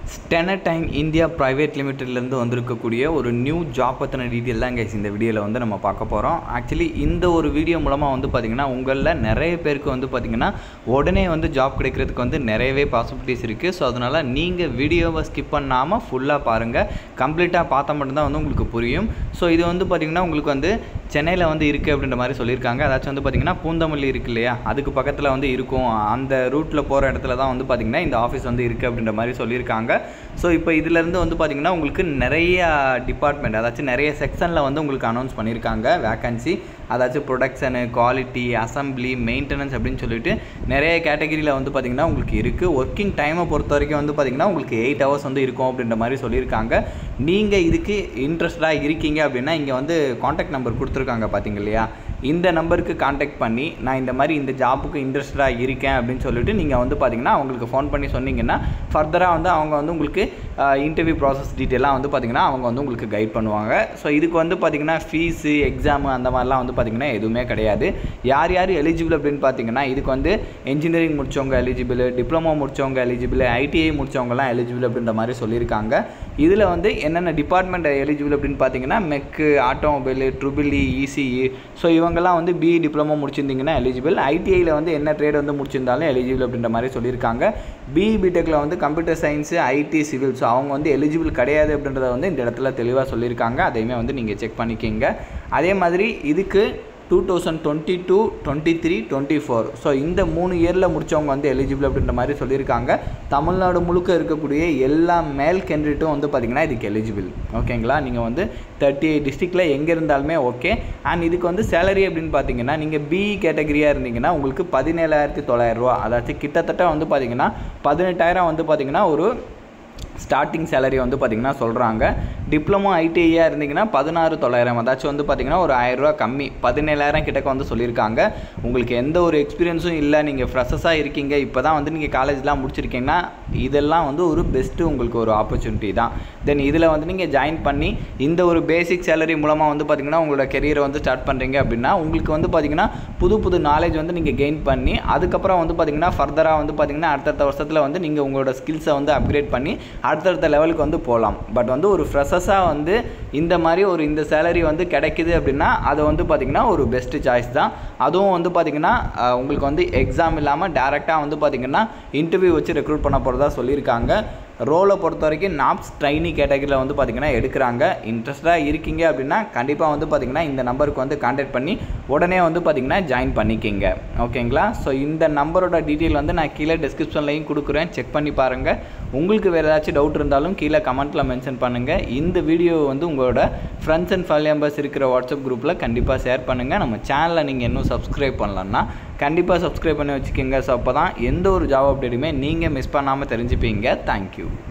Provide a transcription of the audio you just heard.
ஸ்டெனடைன் India private லிமிட்டட்லேருந்து வந்திருக்கக்கூடிய ஒரு நியூ ஜாப் பற்றின டீட்டெயில் தான் கைஸ் இந்த வீடியோவில் வந்து நம்ம பார்க்க போகிறோம் ஆக்சுவலி இந்த ஒரு வீடியோ மூலமாக வந்து பார்த்திங்கன்னா உங்களில் நிறைய பேருக்கு வந்து பார்த்திங்கன்னா உடனே வந்து ஜாப் கிடைக்கிறதுக்கு வந்து நிறையவே பாசிபிலிட்டிஸ் இருக்குது ஸோ அதனால் நீங்கள் வீடியோவை ஸ்கிப் பண்ணாமல் ஃபுல்லாக பாருங்கள் கம்ப்ளீட்டாக பார்த்தா மட்டும்தான் வந்து உங்களுக்கு புரியும் ஸோ இது வந்து பார்த்திங்கன்னா உங்களுக்கு வந்து சென்னையில் வந்து இருக்குது அப்படின்ற மாதிரி சொல்லியிருக்காங்க அதாச்சும் வந்து பார்த்திங்கன்னா பூந்தமல்லி இருக்கு இல்லையா அதுக்கு பக்கத்தில் வந்து இருக்கும் அந்த ரூட்டில் போகிற இடத்துல தான் வந்து பார்த்திங்கன்னா இந்த ஆஃபீஸ் வந்து இருக்குது அப்படின்ற மாதிரி சொல்லியிருக்காங்க ஸோ இப்போ இதிலேருந்து வந்து பார்த்திங்கன்னா உங்களுக்கு நிறைய டிபார்ட்மெண்ட் அதாச்சும் நிறைய செக்ஷனில் வந்து உங்களுக்கு அனௌன்ஸ் பண்ணியிருக்காங்க வேக்கன்சி அதாச்சும் ப்ரொடக்ஷனு குவாலிட்டி அசம்பிளி மெயின்டெனன்ஸ் அப்படின்னு சொல்லிட்டு நிறைய கேட்டகரியில் வந்து பார்த்திங்கன்னா உங்களுக்கு இருக்குது ஒர்க்கிங் டைமை பொறுத்த வரைக்கும் வந்து பார்த்திங்கன்னா உங்களுக்கு எயிட் ஹவர்ஸ் வந்து இருக்கும் அப்படின்ற மாதிரி சொல்லியிருக்காங்க நீங்கள் இதுக்கு இன்ட்ரெஸ்டாக இருக்கீங்க அப்படின்னா இங்கே வந்து காண்டாக்ட் நம்பர் கொடுத்துருக்காங்க பார்த்தீங்க இல்லையா இந்த நம்பருக்கு காண்டாக்ட் பண்ணி நான் இந்த மாதிரி இந்த ஜாப்புக்கு இன்ட்ரெஸ்டடாக இருக்கேன் அப்படின்னு சொல்லிட்டு நீங்கள் வந்து பார்த்தீங்கன்னா அவங்களுக்கு ஃபோன் பண்ணி சொன்னீங்கன்னா ஃபர்தராக வந்து அவங்க வந்து உங்களுக்கு இன்டர்வியூ ப்ராசஸ் டீட்டெயிலாக வந்து பார்த்திங்கன்னா அவங்க வந்து உங்களுக்கு கைட் பண்ணுவாங்க ஸோ இதுக்கு வந்து பார்த்திங்கன்னா ஃபீஸு எக்ஸாமு அந்த மாதிரிலாம் வந்து பார்த்திங்கன்னா எதுவுமே கிடையாது யார் யார் எலிஜிபிள் அப்படின்னு பார்த்தீங்கன்னா இதுக்கு வந்து இன்ஜினியரிங் முடித்தவங்க எலிஜிபிள் டிப்ளமோ முடித்தவங்க எலிஜிபிள் ஐடிஐ முடித்தவங்கலாம் எலிஜிபிள் அப்படின்ற மாதிரி சொல்லியிருக்காங்க இதில் வந்து என்னென்ன டிபார்ட்மெண்ட் எலிஜிபிள் அப்படின்னு பார்த்தீங்கன்னா mech automobile triple E ECE so இவங்கெல்லாம் வந்து பிஇ டிப்ளமோ முடிச்சிருந்தீங்கன்னா எலிஜிபிள் ஐடிஐயில் வந்து என்ன ட்ரேட் வந்து முடிச்சிருந்தாலும் எலிஜிபிள் அப்படின்ற மாதிரி சொல்லியிருக்காங்க பிஇ பிடெக்கில் வந்து computer science IT civil so அவங்க வந்து எலிஜிபிள் கிடையாது அப்படின்றத வந்து இந்த இடத்துல தெளிவாக சொல்லியிருக்காங்க அதையுமே வந்து நீங்கள் செக் பண்ணிக்கிங்க அதே மாதிரி இதுக்கு two thousand twenty two twenty three twenty four so இந்த மூணு இயரில் முடித்தவங்க வந்து எலிஜிபிள் அப்படின்ற மாதிரி சொல்லியிருக்காங்க தமிழ்நாடு முழுக்க இருக்கக்கூடிய எல்லா மேல் கேண்டிடேட்டும் வந்து பார்த்திங்கன்னா இதுக்கு எலிஜிபிள் ஓகேங்களா நீங்கள் வந்து தேர்ட்டி எயிட் டிஸ்ட்ரிக்டில் எங்கே இருந்தாலுமே ஓகே அண்ட் இதுக்கு வந்து சேலரி அப்படின்னு பார்த்தீங்கன்னா நீங்கள் பிஇ கேட்டகரியாக இருந்தீங்கன்னா உங்களுக்கு பதினேழாயிரத்தி தொள்ளாயிரரூவா அதாச்சும் கிட்டத்தட்ட வந்து பார்த்திங்கன்னா பதினெட்டாயிரம் வந்து பார்த்திங்கன்னா ஒரு ஸ்டார்டிங் சேலரி வந்து பார்த்திங்கன்னா சொல்கிறாங்க டிப்ளமோ ஐடிஐயாக இருந்தீங்கன்னா பதினாறு தொள்ளாயிரம் அதாச்சும் வந்து பார்த்திங்கன்னா ஒரு ஆயிரரூவா கம்மி பதினேழாயிரம் கிட்டக்க வந்து சொல்லியிருக்காங்க உங்களுக்கு எந்த ஒரு எக்ஸ்பீரியன்ஸும் இல்லை நீங்கள் ஃப்ரெஷஸாக இருக்கீங்க இப்போ தான் வந்து நீங்கள் காலேஜ்லாம் முடிச்சிருக்கீங்கன்னா இதெல்லாம் வந்து ஒரு பெஸ்ட்டு உங்களுக்கு ஒரு ஆப்பர்ச்சுனிட்டி தான் தென் இதில் வந்து நீங்கள் ஜாயின் பண்ணி இந்த ஒரு பேசிக் சேலரி மூலமாக வந்து பார்த்திங்கன்னா உங்களோட கெரியரை வந்து ஸ்டார்ட் பண்ணுறீங்க அப்படின்னா உங்களுக்கு வந்து பார்த்திங்கன்னா புது புது நாலேஜ் வந்து நீங்கள் கெயின் பண்ணி அதுக்கப்புறம் வந்து பார்த்திங்கன்னா ஃபர்தராக வந்து பார்த்திங்கன்னா அடுத்தடுத்த வருஷத்தில் வந்து நீங்கள் உங்களோட ஸ்கில்ஸை வந்து அப்கிரேட் பண்ணி அடுத்தடுத்த லெவலுக்கு வந்து போகலாம் பட் வந்து ஒரு ஃப்ரெஷஸாக வந்து இந்த மாதிரி ஒரு இந்த சேலரி வந்து கிடைக்குது அப்படின்னா அது வந்து பார்த்திங்கன்னா ஒரு பெஸ்ட்டு சாய்ஸ் தான் அதுவும் வந்து பார்த்திங்கன்னா உங்களுக்கு வந்து எக்ஸாம் இல்லாமல் டேரெக்டாக வந்து பார்த்திங்கன்னா இன்டர்வியூ வச்சு ரெக்ரூட் பண்ண போகிறதா சொல்லியிருக்காங்க ரோலை பொறுத்த வரைக்கும் நாப்ஸ் ட்ரைனி கேட்டகரியில் வந்து பார்த்திங்கன்னா எடுக்கிறாங்க இன்ட்ரெஸ்டாக இருக்கீங்க அப்படின்னா கண்டிப்பாக வந்து பார்த்திங்கன்னா இந்த நம்பருக்கு வந்து கான்டாக்ட் பண்ணி உடனே வந்து பார்த்திங்கன்னா ஜாயின் பண்ணிக்கிங்க ஓகேங்களா ஸோ இந்த நம்பரோட டீட்டெயில் வந்து நான் கீழே டிஸ்கிரிப்ஷன்லையும் கொடுக்குறேன் செக் பண்ணி பாருங்கள் உங்களுக்கு வேறு ஏதாச்சும் டவுட் இருந்தாலும் கீழே கமெண்ட்டில் மென்ஷன் பண்ணுங்கள் இந்த வீடியோ வந்து உங்களோட ஃப்ரெண்ட்ஸ் அண்ட் ஃபேமிலி மெம்பர்ஸ் இருக்கிற வாட்ஸ்அப் குரூப்பில் கண்டிப்பாக ஷேர் பண்ணுங்கள் நம்ம சேனலை நீங்கள் இன்னும் சப்ஸ்கிரைப் பண்ணலன்னா கண்டிப்பாக சப்ஸ்கிரைப் பண்ணி வச்சுக்கோங்க ஸோ அப்போ தான் எந்த ஒரு ஜாப் அப்டேட்டுமே நீங்கள் மிஸ் பண்ணாமல் தெரிஞ்சுப்பீங்க தேங்க்யூ